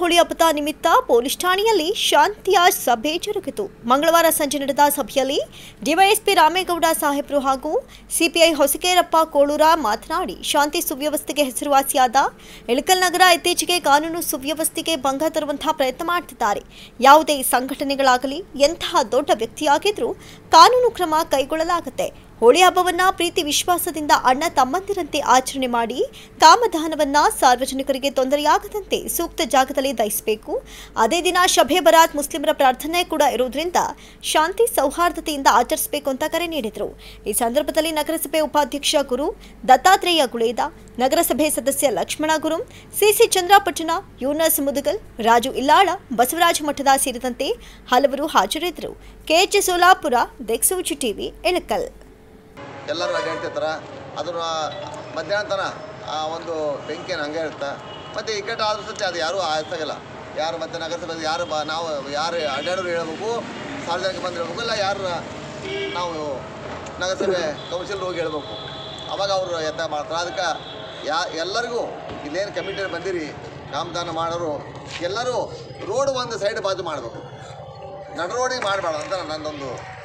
ಹೋಳಿ ಹಬ್ಬದ ನಿಮಿತ್ತ ಪೊಲೀಸ್ ಠಾಣೆಯಲ್ಲಿ ಶಾಂತಿಯ ಸಭೆ ಜರುಗಿತು ಮಂಗಳವಾರ ಸಂಜೆ ನಡೆದ ಸಭೆಯಲ್ಲಿ ಡಿವೈಎಸ್ಪಿ ರಾಮೇಗೌಡ ಸಾಹೇಬ್ರು ಹಾಗೂ ಸಿಪಿಐ ಹೊಸಕೇರಪ್ಪ ಕೋಳೂರ ಮಾತನಾಡಿ ಶಾಂತಿ ಸುವ್ಯವಸ್ಥೆಗೆ ಹೆಸರುವಾಸಿಯಾದ ಇಳಕಲ್ ನಗರ ಇತ್ತೀಚೆಗೆ ಕಾನೂನು ಸುವ್ಯವಸ್ಥೆಗೆ ಭಂಗ ತರುವಂತಹ ಪ್ರಯತ್ನ ಮಾಡುತ್ತಿದ್ದಾರೆ ಯಾವುದೇ ಸಂಘಟನೆಗಳಾಗಲಿ ಎಂತಹ ದೊಡ್ಡ ವ್ಯಕ್ತಿಯಾಗಿದ್ರೂ ಕಾನೂನು ಕ್ರಮ ಕೈಗೊಳ್ಳಲಾಗುತ್ತೆ ಹೋಳಿ ಹಬ್ಬವನ್ನ ಪ್ರೀತಿ ವಿಶ್ವಾಸದಿಂದ ಅಣ್ಣ ತಮ್ಮಂದಿರಂತೆ ಆಚರಣೆ ಮಾಡಿ ಕಾಮದಾನವನ್ನ ಸಾರ್ವಜನಿಕರಿಗೆ ತೊಂದರೆಯಾಗದಂತೆ ಸೂಕ್ತ ಜಾಗದಲ್ಲಿ ದಹಿಸಬೇಕು ಅದೇ ದಿನ ಶಬೆ ಬರಾತ್ ಮುಸ್ಲಿಮರ ಪ್ರಾರ್ಥನೆ ಕೂಡ ಇರುವುದರಿಂದ ಶಾಂತಿ ಸೌಹಾರ್ದತೆಯಿಂದ ಆಚರಿಸಬೇಕು ಅಂತ ಕರೆ ನೀಡಿದರು ಈ ಸಂದರ್ಭದಲ್ಲಿ ನಗರಸಭೆ ಉಪಾಧ್ಯಕ್ಷ ಗುರು ದತ್ತಾತ್ರೇಯ ಗುಳೇದ ನಗರಸಭೆ ಸದಸ್ಯ ಲಕ್ಷ್ಮಣ ಗುರು ಸಿಸಿ ಚಂದ್ರಾಪಟ್ಟಣ ಯೂನಸ್ ಮುದುಗಲ್ ರಾಜು ಇಲ್ಲಾಳ ಬಸವರಾಜ ಮಠದ ಸೇರಿದಂತೆ ಹಲವರು ಹಾಜರಿದ್ದರು ಕೆಎಚ್ ಸೋಲಾಪುರ ದೆಕ್ಸೂಚಿ ಟಿವಿ ಇಳಕಲ್ ಎಲ್ಲರೂ ಅಡ್ಡಾಡ್ತಿರ್ತಾರೆ ಅದನ್ನು ಮಧ್ಯಾಹ್ನ ತನ ಆ ಒಂದು ಬೆಂಕಿಯನ್ನು ಹಂಗೆ ಇರುತ್ತೆ ಮತ್ತು ಇಕ್ಕಟ್ಟು ಆದ್ರೂ ಸತ್ಯ ಅದು ಯಾರೂ ಆಯ್ತಾಗಿಲ್ಲ ಯಾರು ಮತ್ತು ನಗರಸಭೆ ಯಾರು ಬ ನಾವು ಯಾರು ಅಡ್ಡಾಡೋರು ಹೇಳ್ಬೇಕು ಸಾರ್ವಜನಿಕ ಬಂದು ಹೇಳ್ಬೇಕು ಇಲ್ಲ ಯಾರು ನಾವು ನಗರಸಭೆ ಕೌನ್ಸಿಲ್ ಹೋಗಿ ಹೇಳ್ಬೇಕು ಅವಾಗ ಅವರು ಯತ್ನ ಮಾಡ್ತಾರೆ ಅದಕ್ಕೆ ಯಾ ಎಲ್ಲರಿಗೂ ಇಲ್ಲೇನು ಕಮಿಟಿ ಬಂದಿರಿ ಕಾಮದಾನ ಮಾಡೋರು ಎಲ್ಲರೂ ರೋಡ್ ಒಂದು ಸೈಡ್ ಬಾಜು ಮಾಡಬೇಕು ನಡು ರೋಡಿಗೆ ಮಾಡಬೇಡ ಅಂತ ನನ್ನದೊಂದು